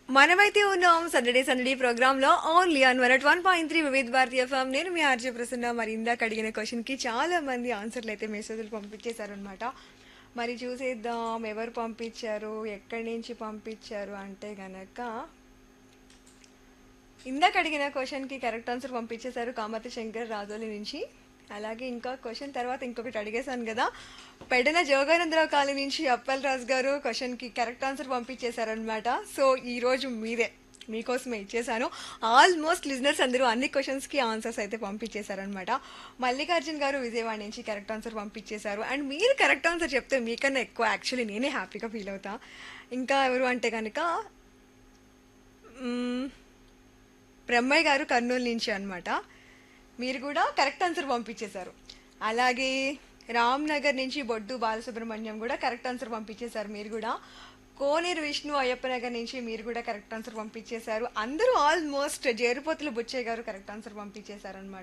మనమైతే ఉన్నాం సందడే సందడి ప్రోగ్రామ్ లో only on one one point three వివిధ భారతీయ ఫామ్ నేను మీ ఆర్జే ప్రసన్న మరి ఇందాక అడిగిన క్వశ్చన్ కి చాలా మంది ఆన్సర్లు అయితే మెసేజ్లు పంపించేశారు అనమాట మరి చూసేద్దాం ఎవరు పంపించారు ఎక్కడి నుంచి పంపించారు అంటే గనక ఇందాక అడిగిన క్వశ్చన్కి కరెక్ట్ ఆన్సర్ పంపించేశారు కామతి శంకర్ రాజోలి నుంచి అలాగే ఇంకా క్వశ్చన్ తర్వాత ఇంకొకటి అడిగేశాను కదా పెడన జోగానందరావు కాలనీ నుంచి అప్పల్ రాజు గారు క్వశ్చన్కి కరెక్ట్ ఆన్సర్ పంపించేశారనమాట సో ఈ రోజు మీరే మీకోసమే ఇచ్చేసాను ఆల్మోస్ట్ లిజనర్స్ అందరూ అన్ని క్వశ్చన్స్కి ఆన్సర్స్ అయితే పంపించేశారనమాట మల్లికార్జున్ గారు విజయవాడ నుంచి కరెక్ట్ ఆన్సర్ పంపించేశారు అండ్ మీరు కరెక్ట్ ఆన్సర్ చెప్తే మీకన్నా ఎక్కువ యాక్చువల్లీ నేనే హ్యాపీగా ఫీల్ అవుతా ఇంకా ఎవరు అంటే కనుక మ్మ్, బ్రహ్మయ్య గారు కర్నూలు నుంచి అన్నమాట మీరు కూడా కరెక్ట్ ఆన్సర్ పంపించేశారు అలాగే రామ్ నగర్ నుంచి బొడ్డు బాలసుబ్రహ్మణ్యం కూడా కరెక్ట్ ఆన్సర్ పంపించేశారు మీరు కూడా కోనేరు విష్ణు అయ్యప్ప నగర్ నుంచి మీరు కూడా కరెక్ట్ ఆన్సర్ పంపించేశారు అందరూ ఆల్మోస్ట్ జేరుపోతుల బుచ్చయ్య గారు కరెక్ట్ ఆన్సర్ పంపించేశారు అనమాట